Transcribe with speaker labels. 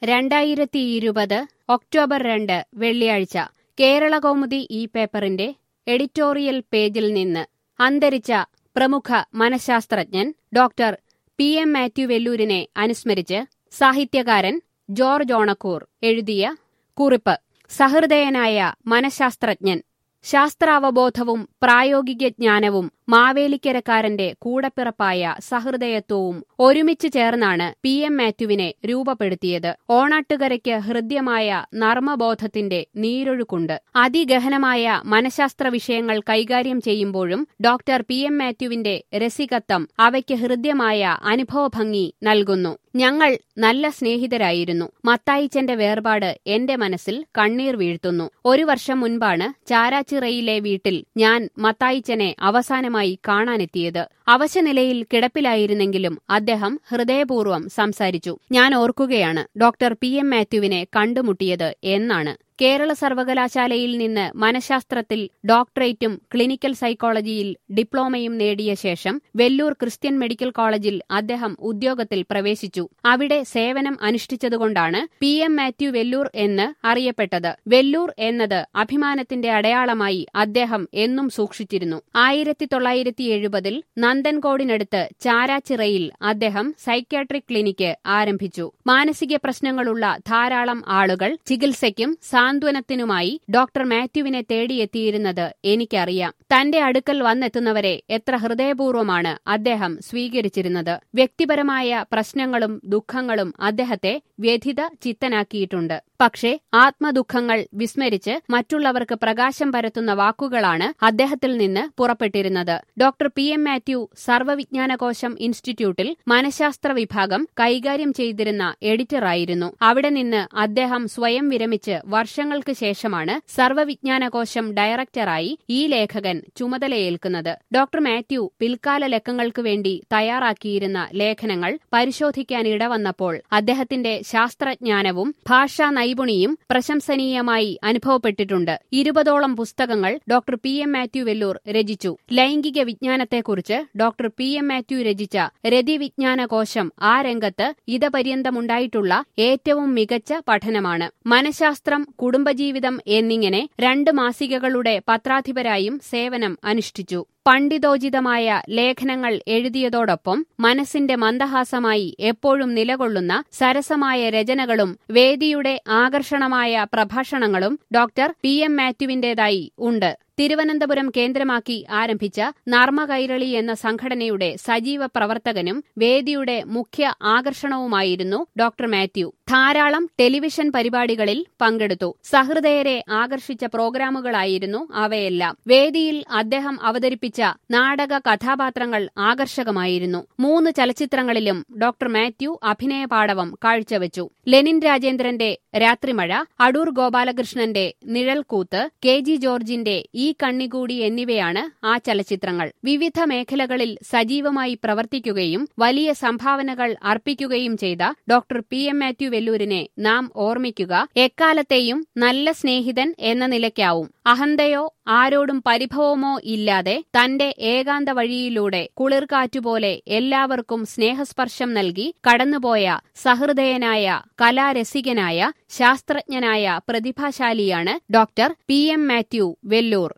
Speaker 1: രണ്ടായിരത്തി ഇരുപത് ഒക്ടോബർ രണ്ട് വെള്ളിയാഴ്ച കേരളകൗമുദി ഈ പേപ്പറിന്റെ എഡിറ്റോറിയൽ പേജിൽ നിന്ന് അന്തരിച്ച പ്രമുഖ മനഃശാസ്ത്രജ്ഞൻ ഡോക്ടർ പി എം മാത്യു വെല്ലൂരിനെ അനുസ്മരിച്ച് സാഹിത്യകാരൻ ജോർജ് ഓണക്കൂർ എഴുതിയ കുറിപ്പ് സഹൃദയനായ മനഃശാസ്ത്രജ്ഞൻ ശാസ്ത്രാവബോധവും പ്രായോഗിക ജ്ഞാനവും മാവേലിക്കരക്കാരന്റെ കൂടപ്പിറപ്പായ സഹൃദയത്വവും ഒരുമിച്ച് ചേർന്നാണ് പി എം മാത്യുവിനെ രൂപപ്പെടുത്തിയത് ഓണാട്ടുകരയ്ക്ക് ഹൃദ്യമായ നർമ്മബോധത്തിന്റെ നീരൊഴുക്കുണ്ട് അതിഗഹനമായ മനഃശാസ്ത്ര വിഷയങ്ങൾ കൈകാര്യം ചെയ്യുമ്പോഴും ഡോക്ടർ പി എം മാത്യുവിന്റെ രസികത്വം അവയ്ക്ക് ഹൃദ്യമായ അനുഭവഭംഗി നൽകുന്നു ഞങ്ങൾ നല്ല സ്നേഹിതരായിരുന്നു മത്തായിച്ചന്റെ വേർപാട് എന്റെ മനസ്സിൽ കണ്ണീർ വീഴ്ത്തുന്നു ഒരു വർഷം മുൻപാണ് ചാരാച്ചിറയിലെ വീട്ടിൽ ഞാൻ മത്തായിച്ചനെ അവസാനമായി കാണാനെത്തിയത് അവശനിലയിൽ കിടപ്പിലായിരുന്നെങ്കിലും അദ്ദേഹം ഹൃദയപൂർവ്വം സംസാരിച്ചു ഞാൻ ഓർക്കുകയാണ് ഡോക്ടർ പി എം മാത്യുവിനെ കണ്ടുമുട്ടിയത് എന്നാണ് കേരള സർവകലാശാലയിൽ നിന്ന് മനഃശാസ്ത്രത്തിൽ ഡോക്ടറേറ്റും ക്ലിനിക്കൽ സൈക്കോളജിയിൽ ഡിപ്ലോമയും നേടിയ ശേഷം വെല്ലൂർ ക്രിസ്ത്യൻ മെഡിക്കൽ കോളേജിൽ അദ്ദേഹം ഉദ്യോഗത്തിൽ പ്രവേശിച്ചു അവിടെ സേവനം അനുഷ്ഠിച്ചതുകൊണ്ടാണ് പി എം മാത്യു വെല്ലൂർ എന്ന് അറിയപ്പെട്ടത് വെല്ലൂർ എന്നത് അഭിമാനത്തിന്റെ അടയാളമായി അദ്ദേഹം എന്നും സൂക്ഷിച്ചിരുന്നു ആയിരത്തി തൊള്ളായിരത്തി എഴുപതിൽ നന്ദൻകോടിനടുത്ത് ചാരാച്ചിറയിൽ അദ്ദേഹം സൈക്യാട്രിക് ക്ലിനിക്ക് ആരംഭിച്ചു മാനസിക പ്രശ്നങ്ങളുള്ള ധാരാളം ആളുകൾ ചികിത്സയ്ക്കും സാന്ത്വനത്തിനുമായി ഡോക്ടർ മാത്യുവിനെ തേടിയെത്തിയിരുന്നത് എനിക്കറിയാം തന്റെ അടുക്കൽ വന്നെത്തുന്നവരെ എത്ര ഹൃദയപൂർവ്വമാണ് അദ്ദേഹം സ്വീകരിച്ചിരുന്നത് വ്യക്തിപരമായ പ്രശ്നങ്ങളും ദുഃഖങ്ങളും അദ്ദേഹത്തെ വ്യഥിത ചിത്തനാക്കിയിട്ടുണ്ട് പക്ഷേ ആത്മദുഃഖങ്ങൾ വിസ്മരിച്ച് മറ്റുള്ളവർക്ക് പ്രകാശം പരത്തുന്ന വാക്കുകളാണ് അദ്ദേഹത്തിൽ നിന്ന് പുറപ്പെട്ടിരുന്നത് ഡോക്ടർ പി എം മാത്യു സർവ്വവിജ്ഞാനകോശം ഇൻസ്റ്റിറ്റ്യൂട്ടിൽ മനഃശാസ്ത്ര വിഭാഗം കൈകാര്യം ചെയ്തിരുന്ന എഡിറ്ററായിരുന്നു അവിടെ നിന്ന് അദ്ദേഹം സ്വയം വിരമിച്ച് വർഷങ്ങൾക്ക് ശേഷമാണ് സർവ്വവിജ്ഞാനകോശം ഡയറക്ടറായി ഈ ലേഖകൻ ചുമതലയേൽക്കുന്നത് ഡോക്ടർ മാത്യു പിൽക്കാല ലക്കങ്ങൾക്ക് വേണ്ടി തയ്യാറാക്കിയിരുന്ന ലേഖനങ്ങൾ പരിശോധിക്കാൻ ഇടവന്നപ്പോൾ അദ്ദേഹത്തിന്റെ ശാസ്ത്രജ്ഞാനവും ഭാഷാ നൈപുണിയും പ്രശംസനീയമായി അനുഭവപ്പെട്ടിട്ടുണ്ട് ഇരുപതോളം പുസ്തകങ്ങൾ doctor P M Mathew Vellore രചിച്ചു ലൈംഗിക വിജ്ഞാനത്തെക്കുറിച്ച് ഡോക്ടർ പി എം മാത്യു രചിച്ച രതിവിജ്ഞാനകോശം ആ രംഗത്ത് ഇതപര്യന്തമുണ്ടായിട്ടുള്ള ഏറ്റവും മികച്ച പഠനമാണ് മനഃശാസ്ത്രം കുടുംബജീവിതം എന്നിങ്ങനെ രണ്ട് മാസികകളുടെ പത്രാധിപരായും സേവനം അനുഷ്ഠിച്ചു പണ്ഡിതോചിതമായ ലേഖനങ്ങൾ എഴുതിയതോടൊപ്പം മനസ്സിന്റെ മന്ദഹാസമായി എപ്പോഴും നിലകൊള്ളുന്ന സരസമായ രചനകളും വേദിയുടെ ആകർഷണമായ പ്രഭാഷണങ്ങളും ഡോക്ടർ പി എം മാത്യുവിന്റേതായി ഉണ്ട് തിരുവനന്തപുരം കേന്ദ്രമാക്കി ആരംഭിച്ച നർമ്മകൈരളി എന്ന സംഘടനയുടെ സജീവ പ്രവർത്തകനും വേദിയുടെ മുഖ്യ ആകർഷണവുമായിരുന്നു ഡോക്ടർ മാത്യു ധാരാളം ടെലിവിഷൻ പരിപാടികളിൽ പങ്കെടുത്തു സഹൃദയരെ ആകർഷിച്ച പ്രോഗ്രാമുകളായിരുന്നു അവയെല്ലാം വേദിയിൽ അദ്ദേഹം അവതരിപ്പിച്ച നാടക കഥാപാത്രങ്ങൾ ആകർഷകമായിരുന്നു മൂന്ന് ചലച്ചിത്രങ്ങളിലും ഡോക്ടർ മാത്യു അഭിനയ പാടവം കാഴ്ചവെച്ചു ലെനിൻ രാജേന്ദ്രന്റെ രാത്രിമഴ അടൂർ ഗോപാലകൃഷ്ണന്റെ നിഴൽക്കൂത്ത് കെ ജി ജോർജിന്റെ ഈ കണ്ണികൂടി എന്നിവയാണ് ആ ചലച്ചിത്രങ്ങൾ വിവിധ മേഖലകളിൽ സജീവമായി പ്രവർത്തിക്കുകയും വലിയ സംഭാവനകൾ അർപ്പിക്കുകയും ചെയ്ത ഡോക്ടർ പി എം മാത്യു വെല്ലൂരിനെ നാം ഓർമ്മിക്കുക എക്കാലത്തെയും നല്ല സ്നേഹിതൻ എന്ന നിലയ്ക്കാവും അഹന്തയോ ആരോടും പരിഭവമോ ഇല്ലാതെ തന്റെ ഏകാന്ത വഴിയിലൂടെ കുളിർക്കാറ്റുപോലെ എല്ലാവർക്കും സ്നേഹസ്പർശം നൽകി കടന്നുപോയ സഹൃദയനായ കലാരസികനായ ശാസ്ത്രജ്ഞനായ പ്രതിഭാശാലിയാണ് doctor P M Mathew Vellore